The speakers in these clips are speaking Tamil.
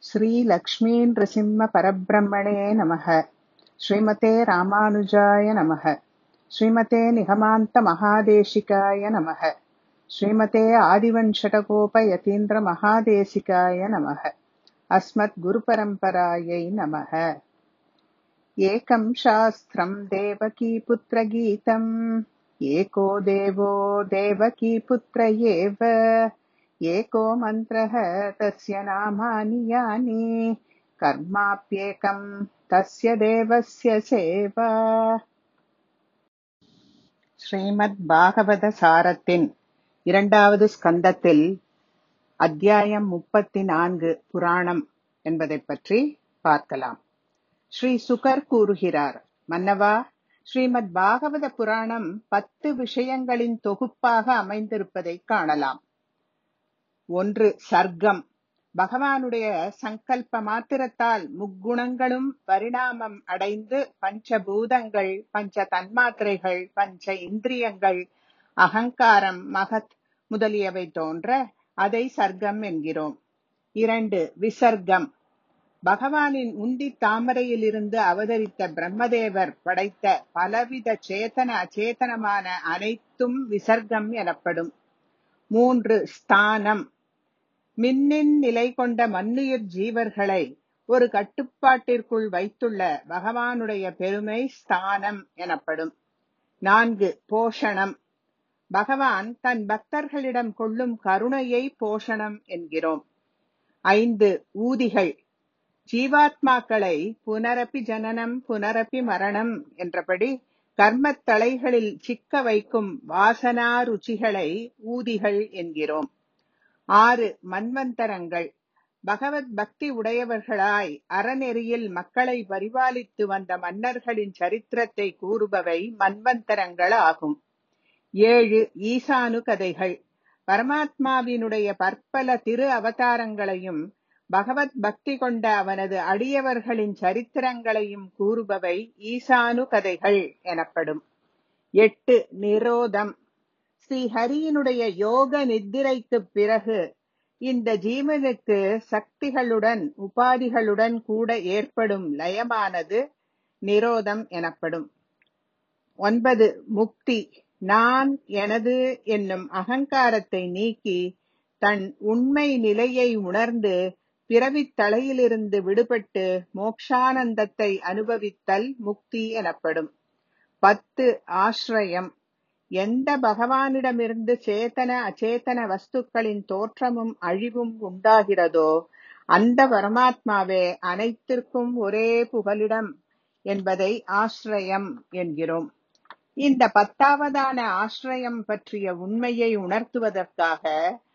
श्रीलक्ष्मीनृसिंहपरब्रह्मणे नमः श्रीमते रामानुजाय नमः श्रीमते निगमान्तमहादेशिकाय नमः श्रीमते आदिवञ्शटकोपयतीन्द्रमहादेशिकाय नमः अस्मद्गुरुपरम्परायै नमः एकं शास्त्रम् देवकीपुत्रगीतम् एको देवो देवकीपुत्र एव एको मन्त्रः तस्य नामानि यानि कर्माप्येकम् तस्य தேவஸ்ய சேவா ஸ்ரீமத் பாகவத சாரத்தின் இரண்டாவது ஸ்கந்தத்தில் அத்தியாயம் முப்பத்தி நான்கு புராணம் என்பதைப் பற்றி பார்க்கலாம் ஸ்ரீ சுகர் கூறுகிறார் மன்னவா ஸ்ரீமத் பாகவத புராணம் பத்து விஷயங்களின் தொகுப்பாக அமைந்திருப்பதை காணலாம் ஒன்று சர்க்கம் பகவானுடைய சங்கல்ப மாத்திரத்தால் முக்குணங்களும் பரிணாமம் அடைந்து பஞ்சபூதங்கள் பஞ்ச தன்மாத்திரைகள் பஞ்ச இந்திரியங்கள் அகங்காரம் மகத் முதலியவை தோன்ற அதை சர்க்கம் என்கிறோம் இரண்டு விசர்க்கம் பகவானின் உந்தி தாமரையிலிருந்து அவதரித்த பிரம்மதேவர் படைத்த பலவித சேதன அச்சேதனமான அனைத்தும் விசர்க்கம் எனப்படும் மூன்று ஸ்தானம் மின்னின் நிலை கொண்ட மன்னுயிர் ஜீவர்களை ஒரு கட்டுப்பாட்டிற்குள் வைத்துள்ள பகவானுடைய பெருமை ஸ்தானம் எனப்படும் நான்கு போஷணம் பகவான் தன் பக்தர்களிடம் கொள்ளும் கருணையை போஷணம் என்கிறோம் ஐந்து ஊதிகள் ஜீவாத்மாக்களை புனரப்பி ஜனனம் புனரப்பி மரணம் என்றபடி கர்மத் தலைகளில் சிக்க வைக்கும் வாசனா ருச்சிகளை ஊதிகள் என்கிறோம் ஆறு மன்வந்தரங்கள் பகவத் பக்தி உடையவர்களாய் அறநெறியில் மக்களை பரிபாலித்து வந்த மன்னர்களின் சரித்திரத்தை கூறுபவை மன்வந்தரங்கள் ஆகும் ஏழு ஈசானு கதைகள் பரமாத்மாவினுடைய பற்பல திரு அவதாரங்களையும் பகவத் பக்தி கொண்ட அவனது அடியவர்களின் சரித்திரங்களையும் கூறுபவை ஈசானு கதைகள் எனப்படும் எட்டு நிரோதம் ஸ்ரீ ஹரியினுடைய யோக நித்திரைக்கு பிறகு இந்த ஜீவனுக்கு சக்திகளுடன் உபாதிகளுடன் கூட ஏற்படும் லயமானது நிரோதம் எனப்படும் ஒன்பது முக்தி நான் எனது என்னும் அகங்காரத்தை நீக்கி தன் உண்மை நிலையை உணர்ந்து பிறவித் தலையிலிருந்து விடுபட்டு மோக்ஷானந்தத்தை அனுபவித்தல் முக்தி எனப்படும் பத்து ஆசிரயம் எந்த பகவானிடமிருந்து சேத்தன அச்சேதன வஸ்துக்களின் தோற்றமும் அழிவும் உண்டாகிறதோ அந்த பரமாத்மாவே அனைத்திற்கும் ஒரே புகலிடம் என்பதை ஆசிரயம் என்கிறோம் இந்த பத்தாவதான ஆசிரயம் பற்றிய உண்மையை உணர்த்துவதற்காக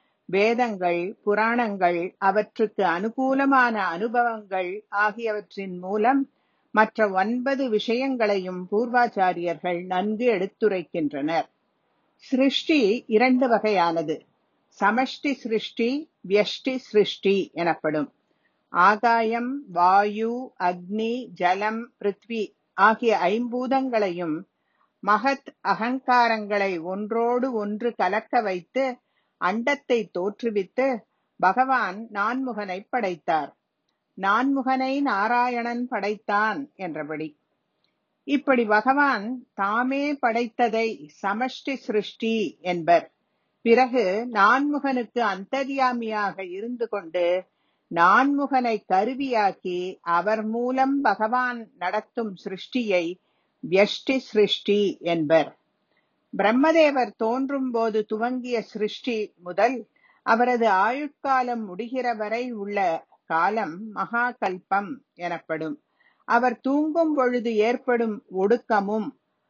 வேதங்கள் புராணங்கள் அவற்றுக்கு அனுகூலமான அனுபவங்கள் ஆகியவற்றின் மூலம் மற்ற ஒன்பது விஷயங்களையும் பூர்வாச்சாரியர்கள் நன்கு எடுத்துரைக்கின்றனர் சிருஷ்டி இரண்டு வகையானது சமஷ்டி சிருஷ்டி வியஷ்டி சிருஷ்டி எனப்படும் ஆகாயம் வாயு அக்னி ஜலம் பிருத்வி ஆகிய ஐம்பூதங்களையும் மகத் அகங்காரங்களை ஒன்றோடு ஒன்று கலக்க வைத்து அண்டத்தை தோற்றுவித்து பகவான் நான்முகனை படைத்தார் நான்முகனை நாராயணன் படைத்தான் என்றபடி இப்படி பகவான் தாமே படைத்ததை சமஷ்டி சிருஷ்டி என்பர் பிறகு நான்முகனுக்கு அந்தர்யாமியாக இருந்து கொண்டு நான்முகனை கருவியாக்கி அவர் மூலம் பகவான் நடத்தும் சிருஷ்டியை வியஷ்டி சிருஷ்டி என்பர் பிரம்மதேவர் தோன்றும் போது துவங்கிய சிருஷ்டி முதல் அவரது ஆயுட்காலம் முடிகிற வரை உள்ள காலம் மகா கல்பம் எனப்படும் அவர் தூங்கும் பொழுது ஏற்படும் ஒடுக்கமும்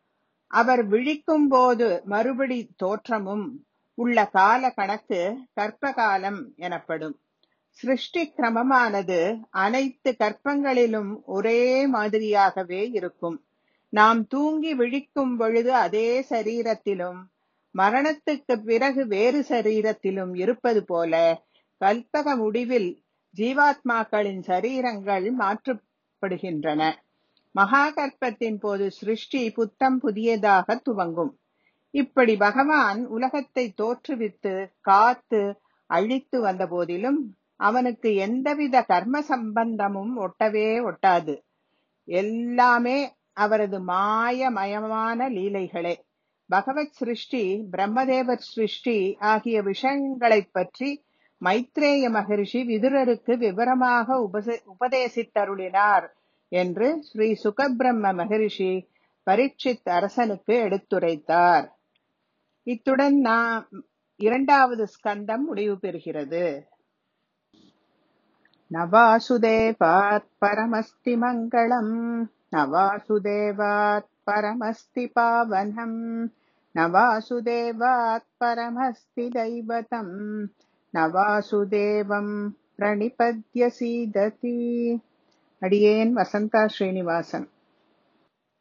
அவர் விழிக்கும் போது மறுபடி தோற்றமும் உள்ள கால கணக்கு கற்பகாலம் எனப்படும் சிருஷ்டி கிரமமானது அனைத்து கற்பங்களிலும் ஒரே மாதிரியாகவே இருக்கும் நாம் தூங்கி விழிக்கும் பொழுது அதே சரீரத்திலும் மரணத்துக்கு பிறகு வேறு சரீரத்திலும் இருப்பது போல கல்பக முடிவில் ஜீவாத்மாக்களின் சரீரங்கள் மாற்றப்படுகின்றன மகாகற்பத்தின் போது சிருஷ்டி புத்தம் புதியதாக துவங்கும் இப்படி பகவான் உலகத்தை தோற்றுவித்து காத்து அழித்து வந்த போதிலும் அவனுக்கு எந்தவித கர்ம சம்பந்தமும் ஒட்டவே ஒட்டாது எல்லாமே அவரது மாயமயமான லீலைகளே பகவத் சிருஷ்டி பிரம்மதேவர் சிருஷ்டி ஆகிய விஷயங்களைப் பற்றி மைத்ரேய மகரிஷி விதுரருக்கு விவரமாக உபச- உபதேசித்தருளினார் என்று ஸ்ரீ சுகபிரம்ம மகரிஷி பரீட்சித் அரசனுக்கு எடுத்துரைத்தார் இத்துடன் நாம் இரண்டாவது ஸ்கந்தம் முடிவு பெறுகிறது न वासुदेवात् परमस्ति मङ्गलम् न वासुदेवात् परमस्ति पावनम् न वासुदेवात् परमस्ति दैवतम् न वासुदेवम् प्रणिपद्य सीदति अडियेन् वसन्ता श्रीनिवासन्